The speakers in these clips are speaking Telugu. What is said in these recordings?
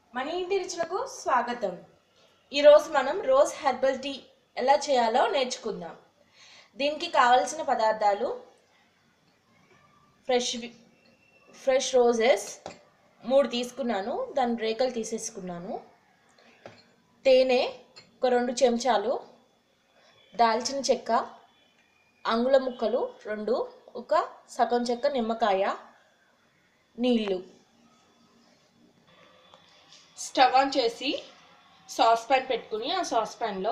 మన ఇంటి రుచులకు స్వాగతం ఈరోజు మనం రోజ్ హెర్బల్ టీ ఎలా చేయాలో నేర్చుకుందాం దీనికి కావలసిన పదార్థాలు ఫ్రెష్ వి- ఫ్రెష్ రోజెస్ మూడు తీసుకున్నాను దాని రేకలు తీసేసుకున్నాను తేనె ఒక రెండు చెంచాలు దాల్చిన చెక్క అంగుళ ముక్కలు రెండు ఒక సగం చెక్క నిమ్మకాయ నీళ్ళు స్టవ్ ఆన్ చేసి సాస్ ప్యాన్ పెట్టుకుని ఆ సాస్ ప్యాన్లో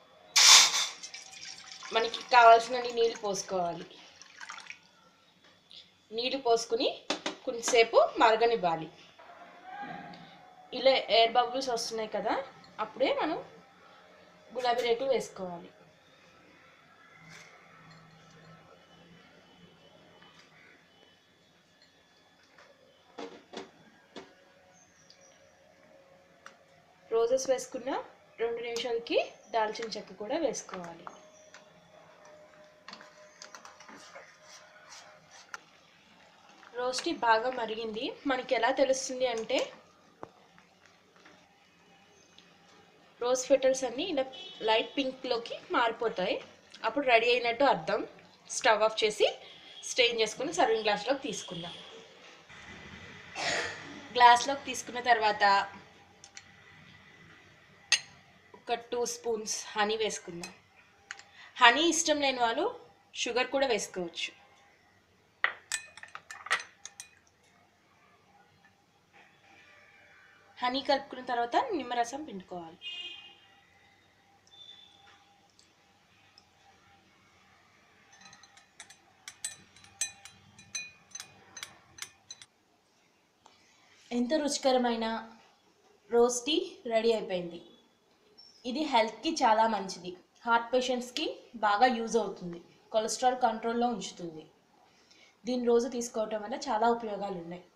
మనకి కావాల్సినన్ని నీళ్ళు పోసుకోవాలి నీళ్ళు పోసుకుని కొంచెంసేపు మరగనివ్వాలి ఇలా ఎయిర్ బబుల్స్ వస్తున్నాయి కదా అప్పుడే మనం గులాబీ రేకులు వేసుకోవాలి రోజెస్ వేసుకున్న రెండు నిమిషాలకి దాల్చిన చెక్క కూడా వేసుకోవాలి రోస్టీ బాగా మరిగింది మనకి ఎలా తెలుస్తుంది అంటే రోజ్ ఫెటల్స్ అన్నీ ఇలా లైట్ పింక్లోకి మారిపోతాయి అప్పుడు రెడీ అయినట్టు అర్థం స్టవ్ ఆఫ్ చేసి స్టెయిన్ చేసుకుని సర్వింగ్ గ్లాస్లోకి తీసుకుందాం గ్లాస్లోకి తీసుకున్న తర్వాత ఒక టూ స్పూన్స్ హనీ వేసుకుందాం హనీ ఇష్టం లేని వాళ్ళు షుగర్ కూడా వేసుకోవచ్చు హనీ కలుపుకున్న తర్వాత నిమ్మరసం పిండుకోవాలి ఎంతో రుచికరమైన రోజ్ టీ రెడీ అయిపోయింది ఇది హెల్త్కి చాలా మంచిది హార్ట్ పేషెంట్స్కి బాగా యూజ్ అవుతుంది కొలెస్ట్రాల్ కంట్రోల్లో ఉంచుతుంది దీన్ని రోజు తీసుకోవటం వల్ల చాలా ఉపయోగాలు ఉన్నాయి